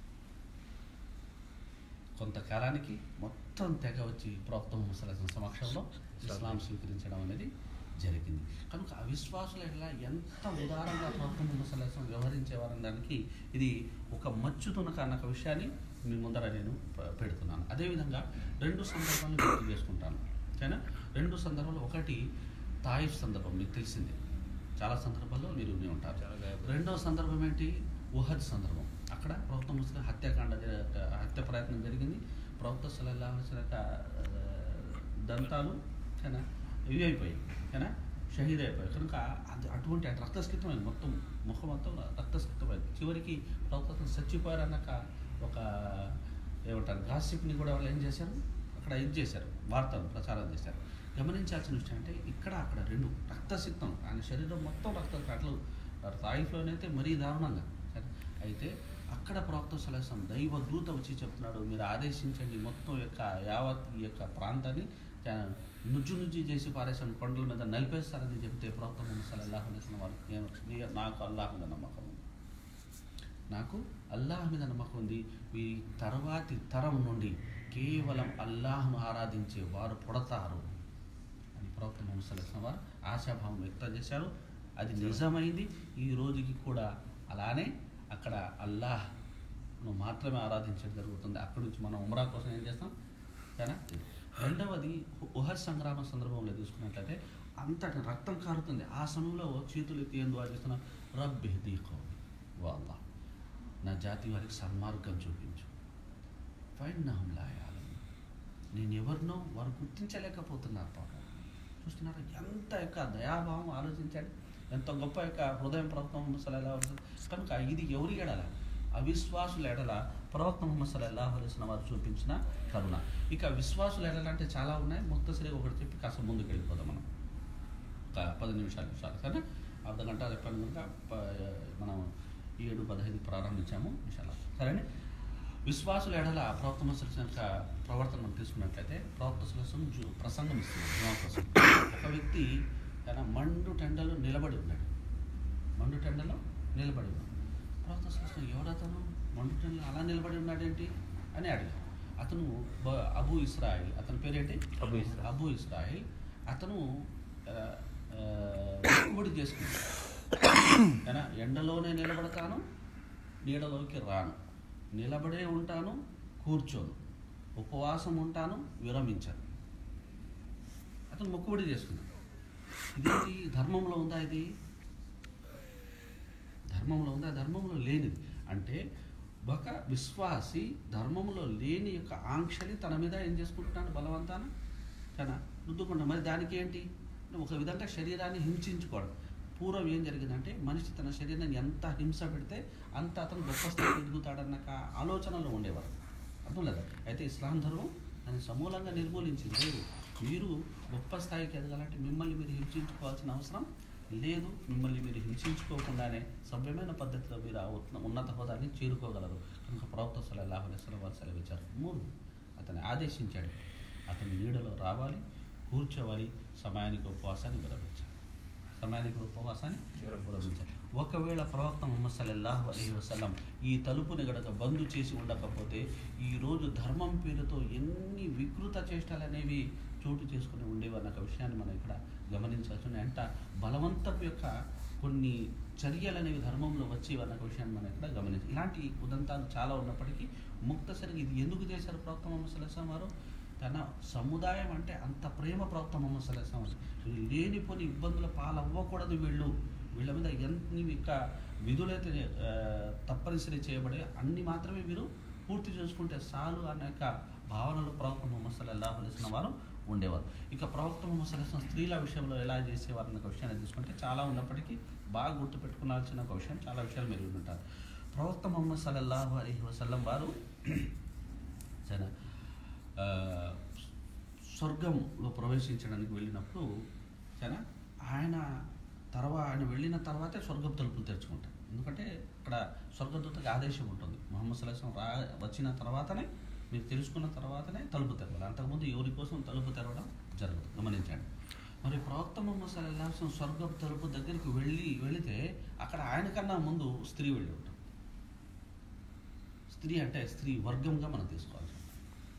A: కొంతకాలానికి మొత్తం తెగ వచ్చి ప్రవక్త ముహమ్మద్ సల్లల్లాహు అలైహి వసల్లం సమక్షంలో ఇస్లాం స్వీకరించడం అనేది జరిగింది కనుక అవిశ్వాసుల ఎలా ఎంత ఉదారంగా ప్రవక్త ముహమ్మద్ సల్లల్లాహు అలైహి వసల్లం వ్యవహరించేవారని దానికి ఇది ఒక మచ్చుతునక అన్న ఒక విషయాన్ని మీ ముందర నేను పె- పెడుతున్నాను అదేవిధంగా రెండు సందర్భాలను గుర్తు చేసుకుంటాను ఓకేనా రెండు సందర్భాలు ఒకటి తాయిఫ్ సందర్భం మీకు తెలిసిందే చాలా సందర్భాల్లో మీరు విని ఉంటారు
B: చాలా గాయపడి.
A: రెండవ సందర్భం ఏంటి ఉహద్ సందర్భం అక్కడ ప్రవక్త ముస్లిం హత్యాకాండ జర- హత్య ప్రయత్నం జరిగింది ప్రవక్త సలల్లాహు అలైహి వసల్లం యొక్క, ఆ, దంతాలు కానీ ఇవి అయిపోయాయి కానీ షహీద్ అయిపోయాయి కనుక అది అటువంటి అటు రక్తస్కితమైంది మొత్తం ముఖం మొత్తం రక్తస్కితమైంది చివరికి ప్రవక్త చచ్చిపోయారన్నాక ఒక ఏమంటారు గాసిప్ని కూడా వాళ్ళు ఏం చేశారు అక్కడ ఇది చేశారు వార్తలు ప్రచారం చేశారు గమనించాల్సిన విషయం అంటే ఇక్కడ అక్కడ రెండు రక్తసిక్తం ఆయన శరీరం మొత్తం రక్త అట్లు తాయిఫ్లోనైతే మరీ దారుణంగా సరే అయితే అక్కడ ప్రవక్త సలహం దైవ దూత వచ్చి చెప్తున్నాడు మీరు ఆదేశించండి మొత్తం యొక్క యావత్ ఈ యొక్క ప్రాంతాన్ని చా- నుజ్జు నుజ్జు చేసి పారేసాను కొండల మీద నలిపేస్తారని చెప్తే ప్రవక్త ముహమ్మద్ సల్లల్లాహు అలైహి వసల్లం వారు నేను నీ- నాకు అల్లాహ్ మీద నమ్మకం ఉంది నాకు అల్లాహ్ మీద నమ్మకం ఉంది ఈ తర్వాతి తరం నుండి కేవలం అల్లాహ్ను ఆరాధించే వారు పుడతారు అని ప్రవక్త ముహమ్మద్ సల్లల్లాహు అలైహి వసల్లం వారు ఆశాభావం వ్యక్తం చేశారు అది నిజమైంది ఈ రోజుకి కూడా అలానే అక్కడ అల్లాహ్ను మాత్రమే ఆరాధించడం జరుగుతుంది అక్కడి నుంచి మనం ఉమ్రా కోసం ఏం చేస్తాం సరేనా రెండవది ఉహద్ సంగ్రామ సందర్భంలో తీసుకున్నట్లయితే అంతటి రక్తం కారుతుంది ఆ సమయంలో చేతులు ఎత్తి ఏం దువా చేస్తున్నా రబ్బి దీకో వాళ్ళ నా జాతి వారికి సన్మార్గం చూపించు ఫైన్నహుం లా యఅలమూన్. నేను ఎవరినో వారు గుర్తించలేకపోతున్నారు పాపం చూస్తున్నారు ఎంత యొక్క దయాభావం ఆలోచించండి ఎంత గొప్ప యొక్క హృదయం ప్రవక్త ముహమ్మద్ సల్లల్లాహు అలైహి వసల్లం కనుక ఇది ఎవరి ఎడల అవిశ్వాసుల ఎడల ప్రవక్త ముహమ్మద్ సల్లల్లాహు అలైహి వసల్లం వారు చూపించిన కరుణ ఇక విశ్వాసుల ఎడల అంటే చాలా ఉన్నాయి ముక్తసరిగా ఒకటి చెప్పి కాస్త ముందుకు వెళ్ళిపోదాం మనం ఒక పది నిమిషాలు చాలు సరే అర్ధ గంట చెప్పాను కనుక ప- మనం ఏడు పదహైదు ప్రారంభించాము నిమిషాలు సరేనే విశ్వాసుల ఎడల ప్రవక్త ముసలిసిన యొక్క ప్రవర్తన మనం తీసుకున్నట్లయితే ప్రవక్త సులసం జు ప్రసంగం ఇస్తుంది జుమా ప్రసంగం. ఒక వ్యక్తి తన మండు టెండలో నిలబడి ఉన్నాడు మండు టెండలో నిలబడి ఉన్నాడు ప్రవక్త సులసం ఎవడతను మండు టెండలో అలా నిలబడి ఉన్నాడేంటి అని అడిగాడు అతను బ- అబూ ఇస్రాయిల్ అతని పేరేంటి
B: అబూ ఇస్రాయిల్.
A: అబూ ఇస్రాయిల్ అతను ఆ, ఆ, మొక్కుబడి చేసుకున్నాడు ఏనా? ఎండలోనే నిలబడతాను నీడలోకి రాను నిలబడే ఉంటాను కూర్చోను ఉపవాసం ఉంటాను విరమించను అతను మొక్కుబడి చేసుకున్నాడు ఇదేంటి ధర్మంలో ఉందా ఇది ధర్మంలో ఉందా ధర్మంలో లేనిది అంటే ఒక విశ్వాసి ధర్మంలో లేని యొక్క ఆంక్షని తన మీద ఏం చేసుకుంటున్నాడు బలవంతాన తన రుద్దుకుంటా మరి దానికి ఏంటి ఒక విధంగా శరీరాన్ని హింసించుకోవడం పూర్వం ఏం జరిగిందంటే మనిషి తన శరీరాన్ని ఎంత హింస పెడితే అంత అతను గొప్ప స్థాయికి ఎదుగుతాడన్న కా- ఆలోచనలో ఉండేవారు అర్థం లేదా అయితే ఇస్లాం ధర్మం దాన్ని సమూలంగా నిర్మూలించింది లేదు మీరు గొప్ప స్థాయికి ఎదగాలంటే మిమ్మల్ని మీరు హింసించుకోవాల్సిన అవసరం లేదు మిమ్మల్ని మీరు హింసించుకోకుండానే సభ్యమైన పద్ధతిలో మీరు ఆ ఉన్న- ఉన్నత హోదాన్ని చేరుకోగలరు కనుక ప్రవక్త సలల్లాహు అలైహి వసల్లం వారు సెలవిచ్చారు మూడు అతన్ని ఆదేశించాడు అతని నీడలో రావాలి కూర్చోవాలి సమయానికి ఉపవాసాన్ని విరమించాలి సమయానికి ఉపవాసాన్ని విరమించాలి ఒకవేళ ప్రవక్త ముహమ్మద్ సల్లల్లాహు అలైహి వసల్లం ఈ తలుపుని గడక బంద్ చేసి ఉండకపోతే ఈ రోజు ధర్మం పేరుతో ఎన్ని వికృత చేష్టాలు అనేవి చోటు చేసుకుని ఉండేవన్న ఒక విషయాన్ని మనం ఇక్కడ గమనించాల్సి అంట బలవంతపు యొక్క కొన్ని చర్యలు అనేవి ధర్మంలో వచ్చేవన్న ఒక విషయాన్ని మనం ఇక్కడ గమనించాలి ఇలాంటి ఉదంతాలు చాలా ఉన్నప్పటికీ ముక్తసరిగా ఇది ఎందుకు చేశారు ప్రవక్త ముహమ్మద్ సల్లాహం వారు తన సముదాయం అంటే అంత ప్రేమ ప్రవక్త ముహమ్మద్ సల్లాహం వారు వీళ్ళు లేనిపోని ఇబ్బందుల పాలవ్వకూడదు వీళ్ళు వీళ్ళ మీద ఎన్ని యొక్క విధులైతే ఆ, తప్పనిసరి చేయబడే అన్ని మాత్రమే వీరు పూర్తి చేసుకుంటే చాలు అనే యొక్క భావనలో ప్రవక్త ముహమ్మద్ సల్లాహు అలైసిన వారు ఉండేవారు ఇక ప్రవక్త ముహమ్మద్ సల్లాహం స్త్రీల విషయంలో ఎలా చేసేవారు అన్న ఒక విషయాన్ని తీసుకుంటే చాలా ఉన్నప్పటికీ బాగా గుర్తుపెట్టుకునాల్సిన ఒక విషయం చాలా విషయాలు మీరు వింటారు ప్రవక్త ముహమ్మద్ సల్లల్లాహు అలైహి వసల్లం వారు చాలా ఆ, స్వర్గంలో ప్రవేశించడానికి వెళ్ళినప్పుడు చాలా ఆయన తర్వాత ఆయన వెళ్ళిన తర్వాతే స్వర్గం తలుపులు తెరుచుకుంటారు ఎందుకంటే ఇక్కడ స్వర్గదూతకి ఆదేశం ఉంటుంది మొహమ్మద్ సల్లాహం రా వచ్చిన తర్వాతనే మీరు తెలుసుకున్న తర్వాతనే తలుపు తెరవాలి అంతకుముందు ఎవరి కోసం తలుపు తెరవడం జరగదు గమనించండి మరి ప్రవక్త మొహమ్మద్ సల్లాహం స్వర్గం తలుపు దగ్గరికి వెళ్ళి వెళితే అక్కడ ఆయన కన్నా ముందు స్త్రీ వెళ్ళి ఉంటుంది స్త్రీ అంటే స్త్రీ వర్గంగా మనం తీసుకోవాల్సి ఉంటుంది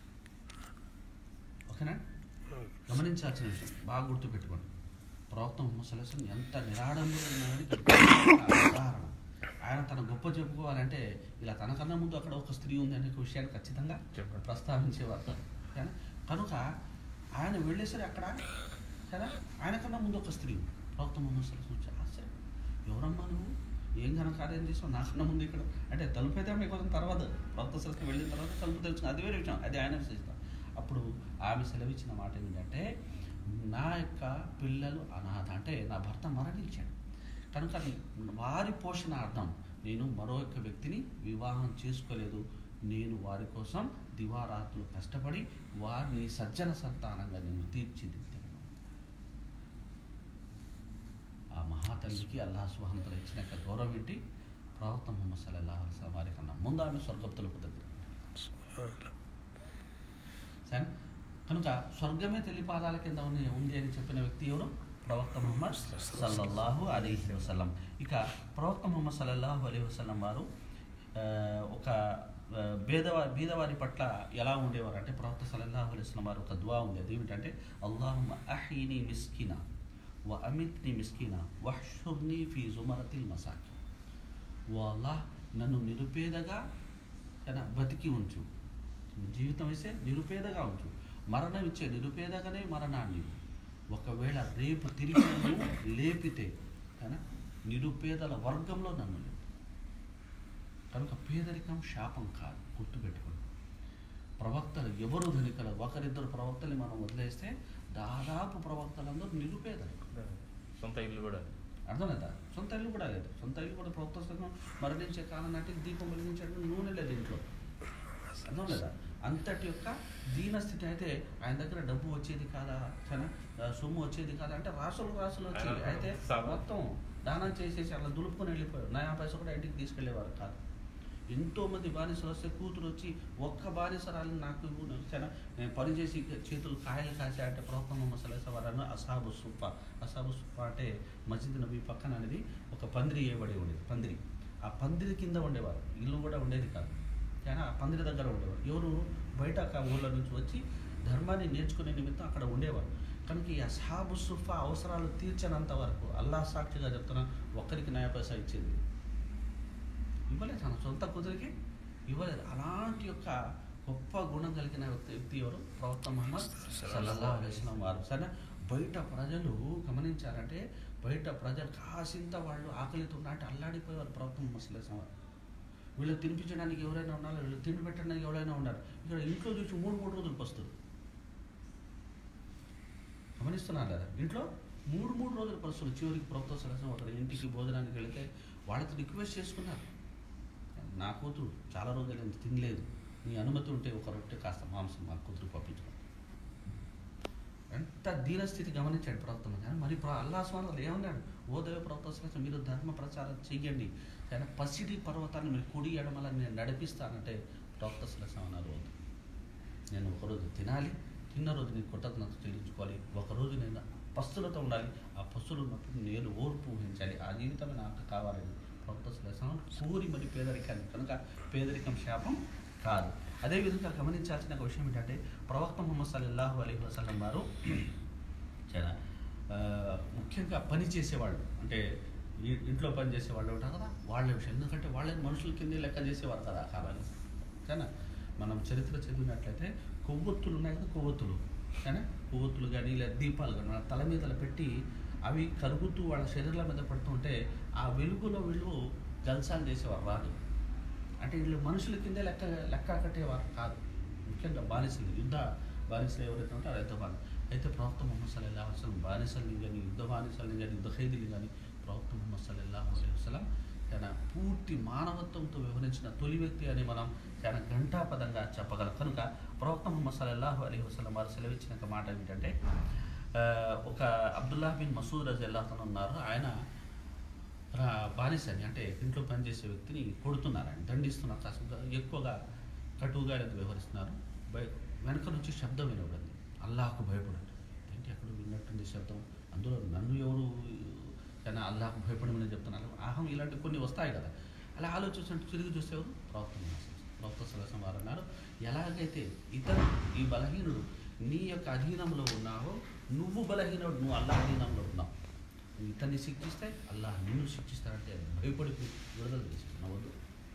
A: ఓకేనా గమనించాల్సిన విషయం బాగా గుర్తుపెట్టుకోండి ప్రవక్త ముహమ్మద్ సల్లాహం ఎంత నిరాడంబరంగా ఉన్నాడని ఇక్కడ ఉదాహరణ ఆయన తన గొప్ప చెప్పుకోవాలంటే ఇలా తనకన్నా ముందు అక్కడ ఒక స్త్రీ ఉంది అనే ఒక విషయాన్ని ఖచ్చితంగా
B: చెప్పండి.
A: ప్రస్తావించేవారు ఓకేనా? కనుక ఆయన వెళ్ళేసరి అక్కడ కదా ఆయన కన్నా ముందు ఒక స్త్రీ ఉంది. ప్రవక్త ముహమ్మద్ సల్లాహం వచ్చి ఆశ్చర్యం ఎవరమ్మా నువ్వు ఏం ఘన కార్యం చేసావు నాకన్నా ముందు ఇక్కడ అంటే తలుపు అయితే ఆమె కొంచెం తర్వాత ప్రవక్త సలకి వెళ్ళిన తర్వాత తలుపు తెలుసుకుని అది వేరే విషయం అది ఆయన విశేషత అప్పుడు ఆమె సెలవిచ్చిన మాట ఏంటంటే నా యొక్క పిల్లలు అనాథ అంటే నా భర్త మరణించాడు కనుక అది వారి పోషణార్థం నేను మరో యొక్క వ్యక్తిని వివాహం చేసుకోలేదు నేను వారి కోసం దివారాత్రులు కష్టపడి వారిని సజ్జన సంతానంగా నేను తీర్చిదిద్దాను ఆ మహాతల్లికి అల్లాహ్ సుహంతలు ఇచ్చిన యొక్క గౌరవం ఏంటి ప్రవక్త ముహమ్మద్ సల్లల్లాహు అలైహి వసల్లం వారి కన్నా ముందు ఆమె స్వర్గపు తలుపు దగ్గర సరే కనుక స్వర్గమే తెలి పాదాల కింద ఉంది ఉంది అని చెప్పిన వ్యక్తి ఎవరు ప్రవక్త ముహమ్మద్ సల్లల్లాహు అలీహి వసల్లం ఇక ప్రవక్త ముహమ్మద్ సల్లల్లాహు అలీహి వసల్లం వారు ఆ, ఒక ఆ, బీదవా బీదవారి పట్ల ఎలా ఉండేవారు అంటే ప్రవక్త సల్లల్లాహు అలైహి వసల్లం వారు ఒక దువా ఉంది అది ఏమిటంటే అల్లాహుమ్మ అహీని మిస్కినా వ అమిత్ని మిస్కినా వహ్షుర్ని ఫీ జుమరతిల్ మసాకి ఓ అల్లాహ్ నన్ను నిరుపేదగా కదా బతికి ఉంచు జీవితం ఇస్తే నిరుపేదగా ఉంచు మరణం ఇచ్చే నిరుపేదగానే మరణాన్ని ఇవ్వు. ఒకవేళ రేపు తిరిగి నన్ను లేపితే కదా నిరుపేదల వర్గంలో నన్ను లేపు కనుక పేదరికం శాపం కాదు గుర్తుపెట్టుకోండి ప్రవక్తలు ఎవరు ధనికలు ఒకరిద్దరు ప్రవక్తల్ని మనం వదిలేస్తే దాదాపు ప్రవక్తలందరూ నిరుపేదలు
B: సొంత ఇల్లు కూడా
A: అర్థమైందా సొంత ఇల్లు కూడా లేదు సొంత ఇల్లు కూడా ప్రవక్త సంఘం మరణించే కాలం నాటికి దీపం వెలిగించడం నూనె లేదు ఇంట్లో అర్థం లేదా అంతటి యొక్క దీనస్థితి అయితే ఆయన దగ్గర డబ్బు వచ్చేది కాదా చాలా ఆ, సొమ్ము వచ్చేది కాదా అంటే రాసులు రాసులు వచ్చేది
B: ఆయన
A: అయితే
B: సాగు-
A: మొత్తం దానం చేసేసి అలా దులుపుకొని వెళ్ళిపోయారు నయా పైసా కూడా ఇంటికి తీసుకెళ్లేవారు కాదు ఎంతో మంది బానిసలు వస్తే కూతురు వచ్చి ఒక్క బానిసరాలు నాకు ఇవ్వు, నాకు చాలా నేను పని చేసి చేతులు కాయలు కాసే అంటే ప్రవక్త ముహమ్మద్ సల్లాహ్ వారు అసాబు సుప్ప అసాబు సుప్ప అంటే మస్జిద్ నబీ పక్కన అనేది ఒక పందిరి వేయబడి ఉండేది పందిరి ఆ పందిరి కింద ఉండేవారు ఇల్లు కూడా ఉండేది కాదు కానీ ఆ పందిరి దగ్గర ఉండేవారు ఎవరు బయట ఆ ఊళ్ళ నుంచి వచ్చి ధర్మాన్ని నేర్చుకునే నిమిత్తం అక్కడ ఉండేవారు కనుక ఈ అసాబు సుఫా అవసరాలు తీర్చనంత వరకు అల్లాహ్ సాక్షిగా చెప్తున్నా ఒక్కరికి న్యాయ పైసా ఇచ్చేది ఇవ్వలేదు తన సొంత కూతురికి ఇవ్వలేదు అలాంటి యొక్క గొప్ప గుణం కలిగిన వ్యక్తి వ్యక్తి ఎవరు ప్రవక్త మహమ్మద్ సల్లల్లాహు అలైహి వసల్లం వారు సరే బయట ప్రజలు గమనించారంటే బయట ప్రజలు కాసింత వాళ్ళు ఆకలితో అంటే అల్లాడిపోయేవారు ప్రవక్త మహమ్మద్ సల్లల్లాహు అలైహి వసల్లం వారు. వీళ్ళకి తినిపించడానికి ఎవరైనా ఉన్నారు వీళ్ళు తిండి పెట్టడానికి ఎవరైనా ఉన్నారు ఇక్కడ ఇంట్లో చూసి మూడు మూడు రోజులకు వస్తుంది గమనిస్తున్నారు లేదా ఇంట్లో మూడు మూడు రోజుల పరిస్థితులు చివరికి ప్రభుత్వ సలహా ఒకరి ఇంటికి భోజనానికి వెళితే వాళ్ళతో రిక్వెస్ట్ చేసుకున్నారు నా కూతురు చాలా రోజులు నేను తినలేదు నీ అనుమతి ఉంటే ఒక రొట్టె కాస్త మాంసం మా కూతురు పంపించుకో ఎంత దీనస్థితి గమనించాడు ప్రవక్త కానీ మరి ప్ర- అల్లా స్వామి ఏమన్నాడు ఓ దేవ ప్రవక్త సలహా మీరు ధర్మ ప్రచారం చెయ్యండి కానీ పసిడి పర్వతాన్ని మీరు కుడి ఎడమల నేను నడిపిస్తానంటే ప్రవక్త సలహా అన్నారు వద్దు నేను ఒకరోజు తినాలి తిన్న రోజు నేను కృతజ్ఞత చెల్లించుకోవాలి ఒకరోజు నేను పస్తులతో ఉండాలి ఆ పస్తులు ఉన్నప్పుడు నేను ఓర్పు ఊహించాలి ఆ జీవితమే నాకు కావాలని ప్రవక్త శ్లేషం కోరి మరి పేదరికాన్ని కనుక పేదరికం శాపం కాదు అదేవిధంగా గమనించాల్సిన ఒక విషయం ఏంటంటే ప్రవక్త ముహమ్మద్ సల్లల్లాహు అలైహి వసల్లం వారు చాలా ఆ, ముఖ్యంగా పని చేసేవాళ్ళు అంటే ఈ- ఇంట్లో పని చేసేవాళ్ళు ఉంటారు కదా వాళ్ళ విషయం ఎందుకంటే వాళ్ళని మనుషుల కింద లెక్క చేసేవారు కదా ఆ కాలాన్ని కానీ మనం చరిత్ర చదివినట్లయితే కొవ్వొత్తులు ఉన్నాయి కదా కొవ్వొత్తులు కానీ కొవ్వొత్తులు కానీ లేదా దీపాలు కానీ వాళ్ళ తల మీద పెట్టి అవి కరుగుతూ వాళ్ళ శరీరాల మీద పడుతుంటే ఆ వెలుగులో వీళ్ళు జల్సాలు చేసేవారు రాదు అంటే వీళ్ళు మనుషుల కిందే లెక్క లెక్క కట్టేవారు కాదు ముఖ్యంగా బానిసలు యుద్ధ బానిసలు ఎవరైతే ఉంటారో అయితే వాళ్ళు అయితే ప్రవక్త ముహమ్మద్ సల్లల్లాహు అలైహి వసల్లం బానిసల్ని కానీ యుద్ధ బానిసల్ని కానీ యుద్ధ ఖైదీలు కానీ ప్రవక్త ముహమ్మద్ సల్లల్లాహు అలైహి వసల్లం చాలా పూర్తి మానవత్వంతో వ్యవహరించిన తొలి వ్యక్తి అని మనం చాలా ఘంటాపదంగా చెప్పగలం కనుక ప్రవక్త ముహమ్మద్ సల్లల్లాహు అలైహి వసల్లం వారు సెలవిచ్చిన ఒక మాట ఏమిటంటే ఆ, ఒక అబ్దుల్లాహ్ బిన్ మసూద్ రజి అల్లాహ్ ఉన్నారు ఆయన రా- బానిసని అంటే ఇంట్లో పనిచేసే వ్యక్తిని కొడుతున్నారు ఆయన దండిస్తున్నారు కాస్త ఎక్కువగా కటువుగా ఆయన వ్యవహరిస్తున్నారు బయ వెనక నుంచి శబ్దం వినబడింది అల్లాహకు భయపడండి ఏంటి అక్కడ విన్నట్టుంది శబ్దం అందులో నన్ను ఎవరు కానీ అల్లాహకు భయపడమని చెప్తున్నారు ఆహం ఇలాంటి కొన్ని వస్తాయి కదా అలా ఆలోచించినట్టు తిరిగి చూస్తే ఎవరు ప్రవక్త ముహమ్మద్ ప్రవక్త సలసం వారు అన్నారు ఎలాగైతే ఇతను ఈ బలహీనుడు నీ యొక్క అధీనంలో ఉన్నావో నువ్వు బలహీనుడు నువ్వు అల్లా అధీనంలో ఉన్నావు నువ్వు ఇతన్ని శిక్షిస్తే అల్లాహ్ నిన్ను శిక్షిస్తాడంటే భయపడి విడుదల చేసుకున్నావద్దు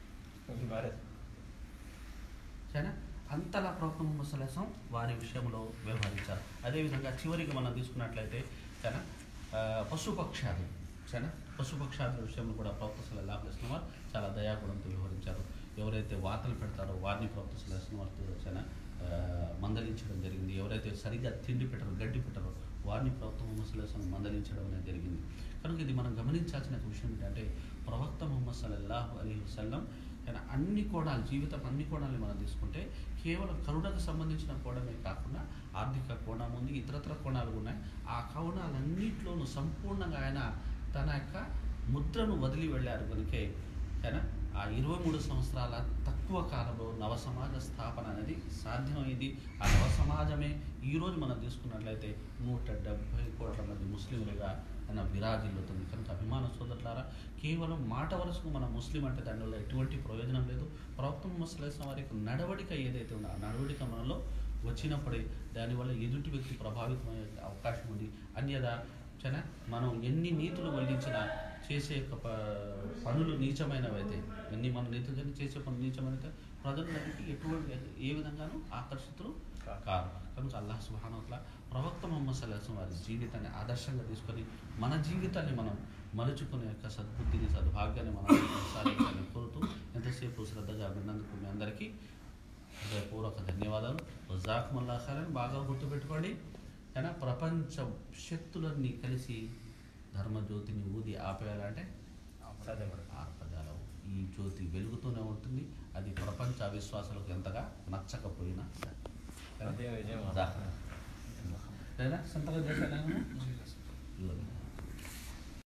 A: సరేనా అంతలా ప్రవక్త ముహమ్మద్ సల్లాహం వారి విషయంలో వ్యవహరించారు అదేవిధంగా చివరికి మనం తీసుకున్నట్లయితే సరేనా ఆ, పశుపక్షాలు సరేనా పశుపక్షాదుల విషయంలో కూడా ప్రవక్త సల్లాహ్ అలైస్లం వారు చాలా దయాగుణంతో వ్యవహరించారు ఎవరైతే వార్తలు పెడతారో వారిని ప్రవక్త సల్లాహం వారితో సరేనా ఆ, మందలించడం జరిగింది ఎవరైతే సరిగ్గా తిండి పెట్టరో గడ్డి పెట్టరో వారిని ప్రవక్త ముహమ్మద్ సల్లాహం మందలించడం అనేది జరిగింది కనుక ఇది మనం గమనించాల్సిన ఒక విషయం ఏంటంటే ప్రవక్త ముహమ్మద్ సల్లల్లాహు అలీ వసల్లం ఆయన అన్ని కోణాలు జీవితం అన్ని కోణాలు మనం తీసుకుంటే కేవలం కరుణకు సంబంధించిన కోణమే కాకుండా ఆర్థిక కోణం ఉంది ఇతరత్ర కోణాలు ఉన్నాయి ఆ కోణాలన్నింటిలోనూ సంపూర్ణంగా ఆయన తన యొక్క ముద్రను వదిలి వెళ్ళారు కనుకే ఆయన ఆ ఇరవై మూడు సంవత్సరాల తక్కువ కాలంలో నవ సమాజ స్థాపన అనేది సాధ్యమైంది ఆ నవ సమాజమే ఈరోజు మనం తీసుకున్నట్లయితే నూట డెబ్భై కోట్ల మంది ముస్లింలుగా ఆయన విరాజిల్లుతుంది కనుక అభిమాన సోదరులారా కేవలం మాట వరుసకు మన ముస్లిం అంటే దానివల్ల ఎటువంటి ప్రయోజనం లేదు ప్రవక్త ముస్లిం వారి యొక్క నడవడిక ఏదైతే ఉందో ఆ నడవడిక మనలో వచ్చినప్పుడే దానివల్ల ఎదుటి వ్యక్తి ప్రభావితమయ్యే అవకాశం ఉంది అన్యదా చన మనం ఎన్ని నీతులు వల్లించినా చేసే యొక్క ప- పనులు నీచమైనవైతే ఎన్ని మనం నీతులు చేసే పనులు నీచమైనైతే ప్రజలు దానికి ఎటువంటి ఏ విధంగానూ ఆకర్షితులు కాదు కనుక అల్లాహ్ సుహానట్ల ప్రవక్త మొహమ్మద్ సల్లాహం వారి జీవితాన్ని ఆదర్శంగా తీసుకొని మన జీవితాన్ని మనం మలుచుకునే యొక్క సద్బుద్ధిని సద్భాగ్యాన్ని మనం కొనసాగించాలని కోరుతూ ఎంతసేపు శ్రద్ధగా విన్నందుకు మీ అందరికీ హృదయపూర్వక ధన్యవాదాలు రజాకుముల్లా ఖైరన్ బాగా గుర్తుపెట్టుకోండి కానీ ప్రపంచ శక్తులన్నీ కలిసి ధర్మజ్యోతిని ఊది ఆపేయాలంటే
B: సాధ్యం పడదు
A: ఆర్పజాలం ఈ జ్యోతి వెలుగుతూనే ఉంటుంది అది ప్రపంచ అవిశ్వాసాలకు ఎంతగా నచ్చకపోయినా సరే.
B: అదే విజయం
A: దా. లేదా సంతకం చేశాను ఇదిగోండి.